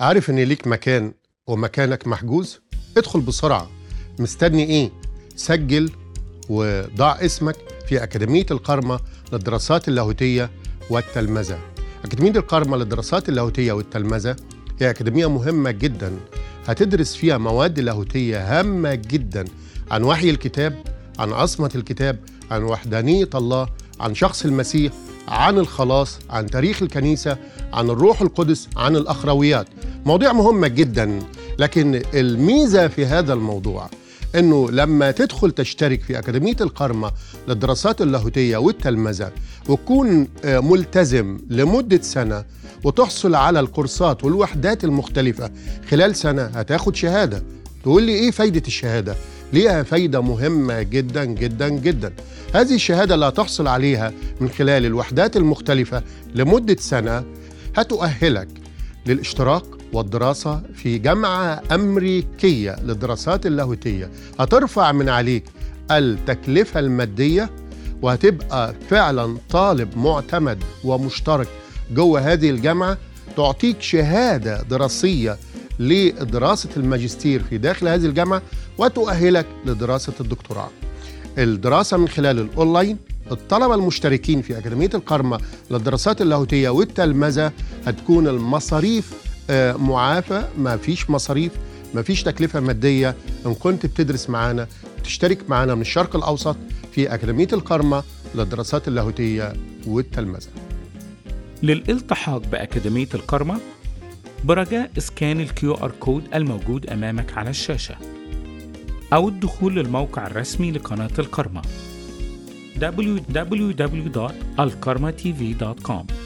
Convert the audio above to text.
عارف ان ليك مكان ومكانك محجوز ادخل بسرعة مستني ايه سجل وضع اسمك في أكاديمية القرمة للدراسات اللاهوتية والتلمذة أكاديمية القرمة للدراسات اللاهوتية والتلمذة هي أكاديمية مهمة جدا هتدرس فيها مواد لاهوتية هامة جدا عن وحي الكتاب عن عصمة الكتاب عن وحدانية الله عن شخص المسيح عن الخلاص عن تاريخ الكنيسة عن الروح القدس عن الأخرويات مواضيع مهمة جدا لكن الميزة في هذا الموضوع انه لما تدخل تشترك في اكاديميه القرمه للدراسات اللاهوتيه والتلمذه وتكون آه، ملتزم لمده سنه وتحصل على الكورسات والوحدات المختلفه خلال سنه هتاخد شهاده تقول لي ايه فايده الشهاده ليها فايده مهمه جدا جدا جدا هذه الشهاده اللي هتحصل عليها من خلال الوحدات المختلفه لمده سنه هتؤهلك للاشتراك والدراسة في جامعة أمريكية للدراسات اللاهوتية هترفع من عليك التكلفة المادية وهتبقى فعلا طالب معتمد ومشترك جوه هذه الجامعة تعطيك شهادة دراسية لدراسة الماجستير في داخل هذه الجامعة وتؤهلك لدراسة الدكتوراه الدراسة من خلال الأونلاين الطلبة المشتركين في أكاديمية القرمة للدراسات اللاهوتية والتلمذة هتكون المصاريف آه، معافى ما فيش مصاريف ما فيش تكلفة مادية إن كنت بتدرس معانا تشترك معانا من الشرق الأوسط في أكاديمية القرمة للدراسات اللاهوتية والتلمذة للالتحاق بأكاديمية الكرمة برجاء اسكان الكيو ار كود الموجود أمامك على الشاشة أو الدخول للموقع الرسمي لقناة الكرمة www.alkarmatv.com